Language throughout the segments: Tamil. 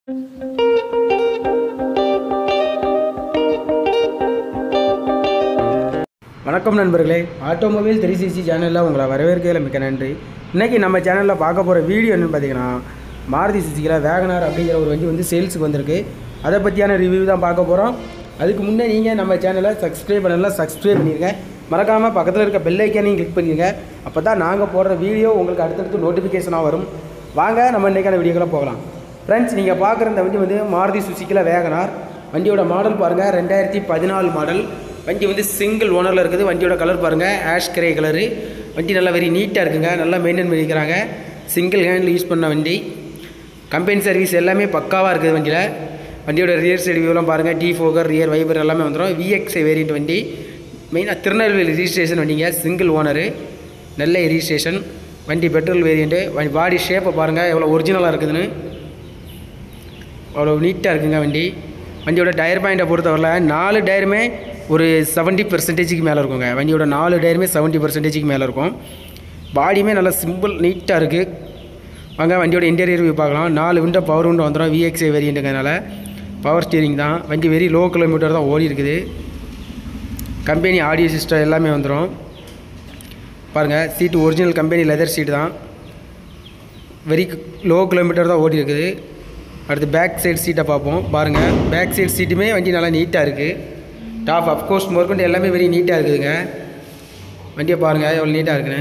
வணக்கம் நண்பர்களே ஆட்டோமொபைல் த்ரீ சிசி சேனலில் உங்களை வரவேற்கையில் மிக்க நன்றி இன்றைக்கி நம்ம சேனலில் பார்க்க போகிற வீடியோ என்னென்னு பார்த்தீங்கன்னா மாருதி சுசுக்கியில் வேகனார் அப்படிங்கிற ஒரு வண்டி வந்து சேல்ஸுக்கு வந்திருக்கு அதை பற்றியான ரிவ்யூ தான் பார்க்க போகிறோம் அதுக்கு முன்னே நீங்கள் நம்ம சேனலை சப்ஸ்கிரைப் பண்ணலாம் சப்ஸ்கிரைப் பண்ணிடுங்க மறக்காமல் பக்கத்தில் இருக்க பெல் ஐக்கானையும் கிளிக் பண்ணிடுங்க அப்போ தான் நாங்கள் போடுற வீடியோ உங்களுக்கு அடுத்தடுத்து நோட்டிஃபிகேஷனாக வரும் வாங்க நம்ம இன்றைக்கான வீடியோக்குள்ளே போகலாம் ஃப்ரெண்ட்ஸ் நீங்கள் பார்க்குற இந்த வண்டி வந்து மாருதி சுசுக்கியில் வேகனார் வண்டியோட மாடல் பாருங்கள் ரெண்டாயிரத்தி பதினாலு மாடல் வண்டி வந்து சிங்கிள் ஓனரில் இருக்குது வண்டியோட கலர் பாருங்கள் ஆஷ் கிரே கலரு வண்டி நல்லா வெரி நீட்டாக இருக்குங்க நல்லா மெயின்டைன் பண்ணிக்கிறாங்க சிங்கிள் ஹேண்டில் யூஸ் பண்ண வண்டி கம்பெனி சர்வீஸ் எல்லாமே பக்காவாக இருக்குது வண்டியில் வண்டியோட ரியர் சைடு வியூலாம் பாருங்கள் டி ஃபோகர் ரியர் வைபர் எல்லாமே வந்துடும் விஎக்ஸ்ஐ வேரியண்ட் வண்டி மெயினாக திருநெல்வேலி ரிஜிஸ்ட்ரேஷன் வண்டிங்க சிங்கிள் ஓனரு நெல்லை ரிஜிஸ்ட்ரேஷன் வண்டி பெட்ரோல் வேரியண்ட்டு பாடி ஷேப்பை பாருங்கள் எவ்வளோ ஒரிஜினலாக இருக்குதுன்னு அவ்வளோ நீட்டாக இருக்குங்க வண்டி வண்டியோட டயர் பாயிண்ட்டை பொறுத்தவரையில் நாலு டயருமே ஒரு செவன்ட்டி பர்சன்டேஜுக்கு மேலே இருக்குங்க வண்டியோட நாலு டயருமே செவன்ட்டி பர்சன்டேஜுக்கு மேலே இருக்கும் பாடியுமே நல்லா சிம்பிள் நீட்டாக இருக்குது வாங்க வண்டியோட இன்டீரியர் வியூ பார்க்கலாம் நாலு விண்டோ பவர் விண்டோ வந்துடும் விஎக்ஸ்ஐ வேரியண்ட்டுங்கிறனால பவர் ஸ்டீரிங் தான் வண்டி வெரி லோ கிலோமீட்டர் தான் ஓடி இருக்குது கம்பெனி ஆடியோ சிஸ்டம் எல்லாமே வந்துடும் பாருங்கள் seat original company leather seat தான் வெரி லோ கிலோமீட்டர் தான் ஓடி இருக்குது அடுத்து பேக் சைடு சீட்டை பார்ப்போம் பாருங்கள் பேக் சைடு சீட்டுமே வண்டி நல்லா நீட்டாக இருக்குது டாப் அஃப்கோர்ஸ் முதற்கொண்டு எல்லாமே வெரி நீட்டாக இருக்குதுங்க வண்டியை பாருங்கள் எவ்வளோ நீட்டாக இருக்குன்னு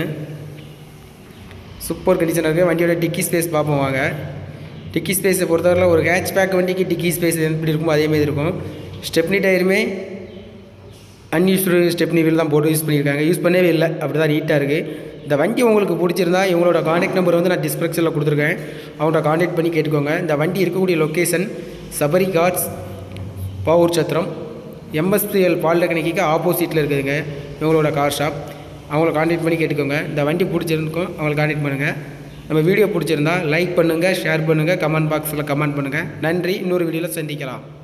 சூப்பர் கண்டிஷனாக இருக்குது வண்டியோட டிக்கி ஸ்பேஸ் பார்ப்போம் வாங்க டிக்கி ஸ்பேஸை பொறுத்தவரையில் ஒரு ஹேட்ச் பேக் வண்டிக்கு டிக்கி ஸ்பேஸ் எப்படி இருக்குமோ அதேமாதிரி இருக்கும் ஸ்டெப்னி டயருமே அன்யூஸ்டு ஸ்டெப்னி வீல் தான் போட்டு யூஸ் பண்ணியிருக்காங்க யூஸ் பண்ணவே இல்லை அப்படி தான் நீட்டாக இருக்குது இந்த வண்டி உங்களுக்கு பிடிச்சிருந்தா இவங்களோட காண்டாக்ட் நம்பர் வந்து நான் டிஸ்கிரிப்ஷனில் கொடுத்துருக்கேன் அவங்கள்ட்ட காண்டாக்ட் பண்ணி கேட்டுக்கோங்க இந்த வண்டி இருக்கக்கூடிய location Sabari cars Pavoor Chathiram MSPL பாலிடெக்னிக்கு ஆப்போசிட்டில் இருக்குதுங்க இவங்களோட கார் ஷாப் அவங்கள காண்டாக்ட் பண்ணி கேட்டுக்கோங்க இந்த வண்டி பிடிச்சிருந்துக்கும் அவங்கள காண்டாக்ட் பண்ணுங்கள் நம்ம வீடியோ பிடிச்சிருந்தா லைக் பண்ணுங்கள் ஷேர் பண்ணுங்கள் கமெண்ட் பாக்ஸில் கமெண்ட் பண்ணுங்கள் நன்றி இன்னொரு வீடியோவில் சந்திக்கலாம்